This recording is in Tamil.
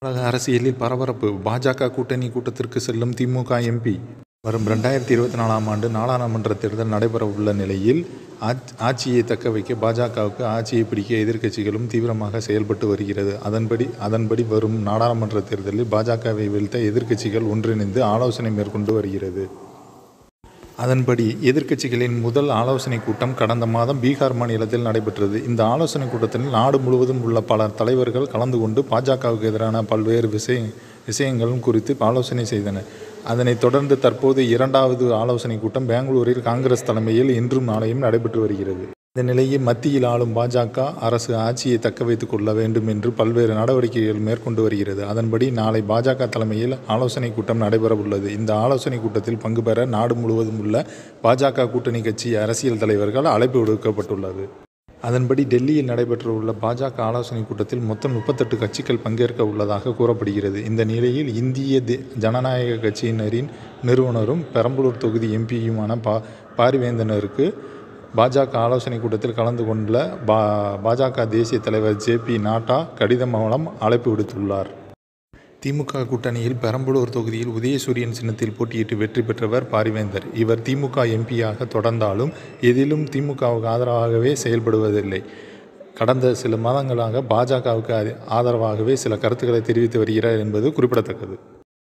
தமிழக அரசியலில் பரபரப்பு பாஜக கூட்டணி கூட்டத்திற்கு செல்லும் திமுக எம்பி வரும் ரெண்டாயிரத்தி இருபத்தி நாலாம் ஆண்டு நாடாளுமன்ற தேர்தல் நடைபெறவுள்ள நிலையில் ஆட்சி ஆட்சியை தக்க வைக்க பாஜகவுக்கு ஆட்சியை பிடிக்க எதிர்க்கட்சிகளும் தீவிரமாக செயல்பட்டு வருகிறது அதன்படி அதன்படி வரும் நாடாளுமன்ற தேர்தலில் பாஜகவை வீழ்த்த எதிர்க்கட்சிகள் ஒன்றிணைந்து ஆலோசனை மேற்கொண்டு வருகிறது அதன்படி எதிர்க்கட்சிகளின் முதல் ஆலோசனை கூட்டம் கடந்த மாதம் பீகார் மாநிலத்தில் நடைபெற்றது இந்த ஆலோசனை கூட்டத்தில் நாடு முழுவதும் உள்ள பல தலைவர்கள் கலந்து கொண்டு பாஜகவுக்கு எதிரான பல்வேறு விஷய விஷயங்களும் குறித்து ஆலோசனை செய்தனர் அதனைத் தொடர்ந்து தற்போது இரண்டாவது ஆலோசனை கூட்டம் பெங்களூரில் காங்கிரஸ் தலைமையில் இன்றும் நாளையும் நடைபெற்று வருகிறது இந்த நிலையில் மத்தியில் ஆளும் பாஜக அரசு ஆட்சியை தக்க வைத்துக் கொள்ள வேண்டும் என்று பல்வேறு நடவடிக்கைகள் மேற்கொண்டு வருகிறது அதன்படி நாளை பாஜக தலைமையில் ஆலோசனை கூட்டம் நடைபெற உள்ளது இந்த ஆலோசனை கூட்டத்தில் பங்கு பெற நாடு முழுவதும் உள்ள பாஜக கூட்டணி கட்சி அரசியல் தலைவர்கள் அழைப்பு விடுக்கப்பட்டுள்ளது அதன்படி டெல்லியில் நடைபெற்றுள்ள பாஜக ஆலோசனை கூட்டத்தில் மொத்தம் முப்பத்தெட்டு கட்சிகள் பங்கேற்க உள்ளதாக கூறப்படுகிறது இந்த நிலையில் இந்திய தே ஜனநாயக கட்சியினரின் நிறுவனரும் பெரம்பலூர் தொகுதி எம்பியுமான பா பாரிவேந்தனருக்கு பாஜக ஆலோசனை கூட்டத்தில் கலந்து கொள்ள பா பாஜக தேசிய தலைவர் ஜே பி நாட்டா கடிதம் மூலம் அழைப்பு விடுத்துள்ளார் திமுக கூட்டணியில் பெரம்பலூர் தொகுதியில் உதயசூரியன் சின்னத்தில் போட்டியிட்டு வெற்றி பெற்றவர் பாரிவேந்தர் இவர் திமுக எம்பியாக தொடர்ந்தாலும் எதிலும் திமுகவுக்கு ஆதரவாகவே செயல்படுவதில்லை கடந்த சில மாதங்களாக பாஜகவுக்கு ஆதரவாகவே சில கருத்துக்களை தெரிவித்து வருகிறார் என்பது குறிப்பிடத்தக்கது